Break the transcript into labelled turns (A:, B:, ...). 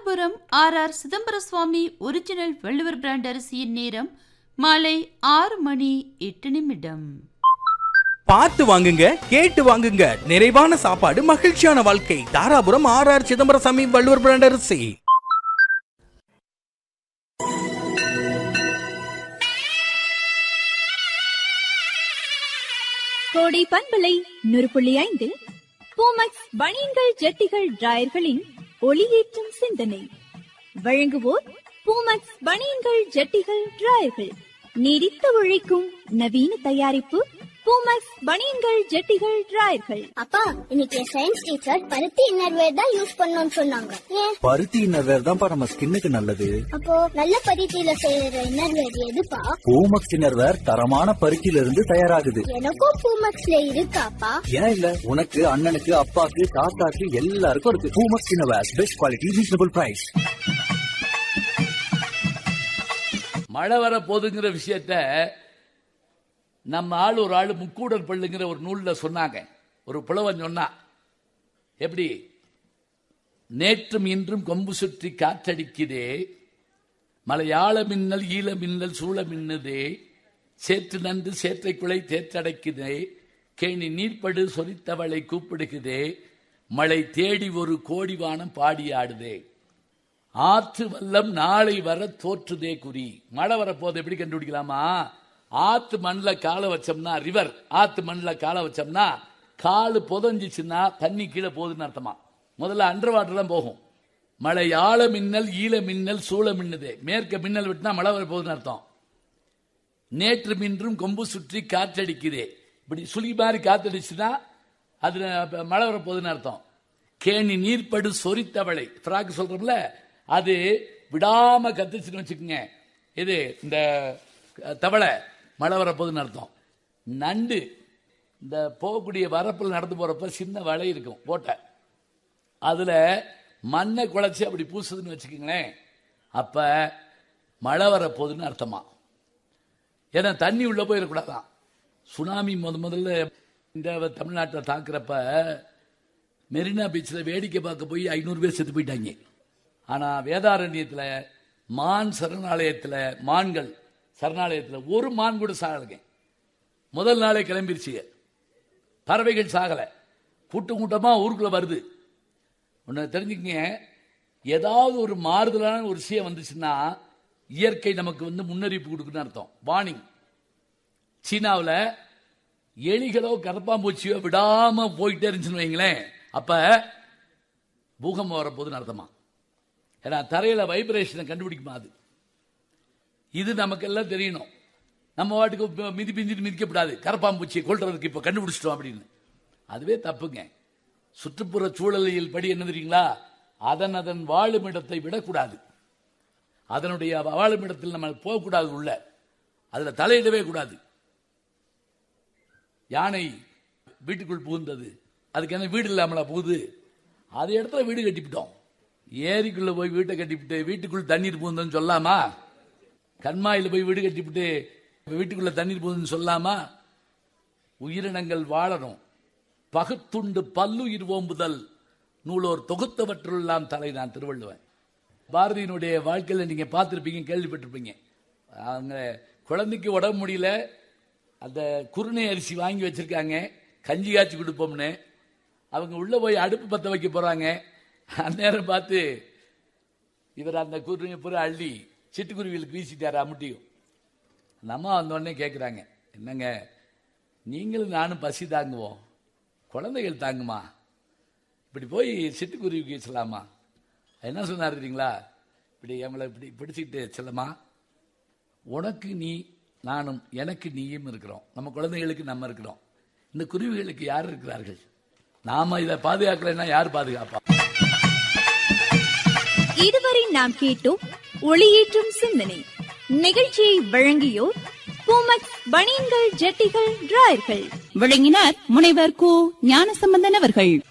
A: Dharapuram R R Chidambara Swami original Valluvar brand அரிசியின் நேரம் மாலை ஆறு மணி எட்டு நிமிடம்
B: பார்த்து வாங்குங்க கேட்டு வாங்குங்க நிறைவான சாப்பாடு மகிழ்ச்சியான வாழ்க்கை Dharapuram R R Chidambarasamy Valluvar brand அரிசி
C: கோடை பண்பலை நூறு புள்ளி ஐந்தில் பூமக்ஸ் பனியன்கள் ஜட்டிகள் டிராயர்களின் ஒளியேற்றும் சிந்தனை வழங்குவோர் பூமக்ஸ் பனியன்கள் ஜட்டிகள் டிராயர்கள் நீடித்து உழைக்கும் நவீன தயாரிப்பு பூமக்ஸ் பனியன்கள் ஜட்டிகள் டிராயர்கள்
D: அப்பா இன்னைக்கு சயின்ஸ் டீச்சர் பருத்தி இன்னர்வேர் தான் யூஸ் பண்ணணும்னு சொன்னாங்க ஏன்
E: பருத்தி இன்னர்வேர் தான்ப்பா நம்ம ஸ்கின்னுக்கு நல்லது
D: அப்போ நல்ல பருத்தியில செய்யற இன்னர்வேர் எதுப்பா
E: பூமக்ஸ் இன்னர்வேர் தரமான பருத்தியில இருந்து தயாராகுது
D: எனக்கும் பூமக்ஸ்ல இருக்காப்பா
E: ஏன் இல்ல உனக்கு அண்ணனுக்கு அப்பாக்கு தாத்தாக்கு எல்லாருக்கும் இருக்கு Poomex innerwear best quality reasonable price
F: மழை வர போதுங்கிற விஷயத்த நம்ம ஆள் ஒரு ஆள் முக்கூடர் பள்ளுங்கிற ஒரு நூலில் சொன்னாங்க ஒரு புலவன் சொன்னா எப்படி நேற்றும் இன்றும் கொம்பு சுற்றி காற்றடிக்குதே மலையாள மின்னல் ஈழ மின்னல் சூழ மின்னுதே சேற்று நன்று சேற்றை குலை தேற்றடைக்குதே கேணி நீர்ப்படு சொரித்தவளை கூப்பிடுகுதே மழை தேடி ஒரு கோடி வானம் பாடி ஆடுதே ஆற்று வல்லம் நாளை வர தோற்றுதே குறி மழை வரப்போது எப்படி கண்டுபிடிக்கலாமா ஆத்து மண்ணில் காலை வச்சோம்னா ரிவர் ஆத்து மண்ணில் காலை வச்சோம்னா காலு புதஞ்சிச்சுன்னா தண்ணி கீழே போகுதுன்னு அர்த்தமா முதல்ல அண்டர் வாட்டர் தான் போகும் மழை ஆழ மின்னல் ஈழ மின்னல் சூழ மின்னுதே மேற்க மின்னல் விட்டுனா மழை வர போகுதுன்னு அர்த்தம் நேற்று மின்றும் கொம்பு சுற்றி காற்றடிக்குதே இப்படி சுழி மாதிரி காத்தடிச்சுன்னா அது அப்ப மழை வர போகுதுன்னு அர்த்தம் கேணி நீர்ப்படு சொரித்தவளை ஃப்ராக் சொல்றோம்ல அது விடாம கத்துச்சுன்னு வச்சுக்கோங்க இது இந்த தவளை மழை வரப்போகுதுன்னு அர்த்தம் நண்டு இந்த போகக்கூடிய வரப்பில் நடந்து போறப்ப சின்ன வலை இருக்கும் போட்ட அதுல மண்ணை குழச்சி அப்படி பூசுதுன்னு வச்சுக்கோங்களேன் அப்ப மழை வரப்போகுதுன்னு அர்த்தமா ஏன்னா தண்ணி உள்ள போயிடக்கூடாதான் சுனாமி முத முதல்ல இந்த தமிழ்நாட்டில் தாக்குறப்ப மெரினா பீச்சில் வேடிக்கை பார்க்க போய் ஐநூறு பேர் செத்து போயிட்டாங்க ஆனால் வேதாரண்யத்தில் மான் சரணாலயத்தில் மான்கள் சரணாலயத்தில் ஒரு மான் கூட சாகலைங்க முதல் நாளே கிளம்பிருச்சுங்க பறவைகள் சாகலை கூட்டம் கூட்டமாக ஊருக்குள்ளே வருது ஒன்று தெரிஞ்சுக்கங்க ஏதாவது ஒரு மாறுதலான ஒரு விஷயம் வந்துச்சுன்னா இயற்கை நமக்கு வந்து முன்னறிவிப்பு கொடுக்குன்னு அர்த்தம் வார்னிங் சீனாவில் எலிகளோ கரப்பாம்பூச்சியோ விடாம போயிட்டே இருந்துச்சுன்னு வைங்களேன் அப்ப பூகம்பம் வரப்போகுதுன்னு அர்த்தமா ஏன்னா தரையில வைப்ரேஷனை கண்டுபிடிக்குமா அது இது நமக்கு எல்லாம் தெரியணும் நம்ம வாட்டுக்கு இப்ப மிதி பிஞ்சிட்டு மிதிக்கப்படாது கரப்பாம்பூச்சியை கொள்றதுக்கு இப்போ கண்டுபிடிச்சிட்டோம் அப்படின்னு அதுவே தப்புங்க சுற்றுப்புற சூழலியல் படி என்ன தெரியுங்களா அதன் அதன் வாழும் இடத்தை விடக்கூடாது அதனுடைய வாழும் இடத்தில் நம்ம போகக்கூடாது உள்ள அதுல தலையிடவே கூடாது யானை வீட்டுக்குள் புகுந்தது அதுக்கு என்ன வீடு இல்லாமலா புகுது அது இடத்துல வீடு கட்டிவிட்டோம் ஏரிக்குள்ள போய் வீட்டை கட்டிவிட்டு வீட்டுக்குள் தண்ணீர் புகுந்ததுன்னு சொல்லாமா கண்மாயில் போய் வீடு கட்டிவிட்டு வீட்டுக்குள்ள தண்ணீர் புகுதுன்னு சொல்லாமா உயிரினங்கள் வாழணும் பகுத்துண்டு பல்லுயிர் ஓம்புதல் நூலோர் தொகுத்தவற்றுள்ளாம் தலை நான் திருவள்ளுவன் பாரதியினுடைய வாழ்க்கையில் நீங்க பார்த்துருப்பீங்க கேள்விப்பட்டிருப்பீங்க அவங்க குழந்தைக்கு உடம்பு முடியல அந்த குருணை அரிசி வாங்கி வச்சிருக்காங்க கஞ்சி காய்ச்சி கொடுப்போம்னு அவங்க உள்ள போய் அடுப்பு பத்த வைக்க போறாங்க அந்நேரம் பார்த்து இவர் அந்த குருணையை பூரா அள்ளி சிட்டுக்குருவிகளுக்கு வீசிட்டாரு அமுட்டியும் அந்த அம்மா வந்தோடனே கேட்குறாங்க என்னங்க நீங்களும் நானும் பசி தாங்குவோம் குழந்தைகள் தாங்குமா இப்படி போய் சிட்டுக்குருவிக்கு வீசலாமா என்ன சொன்னார் தெரியுங்களா இப்படி அவங்கள இப்படி பிடிச்சிக்கிட்டு செல்லமா உனக்கு நீ நானும் எனக்கு நீயும் இருக்கிறோம் நம்ம குழந்தைகளுக்கு நம்ம இருக்கிறோம் இந்த குருவிகளுக்கு யார் இருக்கிறார்கள் நாம இதை பாதுகாக்கலைன்னா யார் பாதுகாப்பா
C: இதுவரை நாம் கேட்டோம் ஒளியேற்றும் சிந்தனை நிகழ்ச்சியை வழங்கியோர் பூமக்ஸ் பனியன்கள் ஜட்டிகள் டிராயர்கள்
A: வழங்கினார் முனைவர் கு ஞானசம்பந்தன் அவர்கள்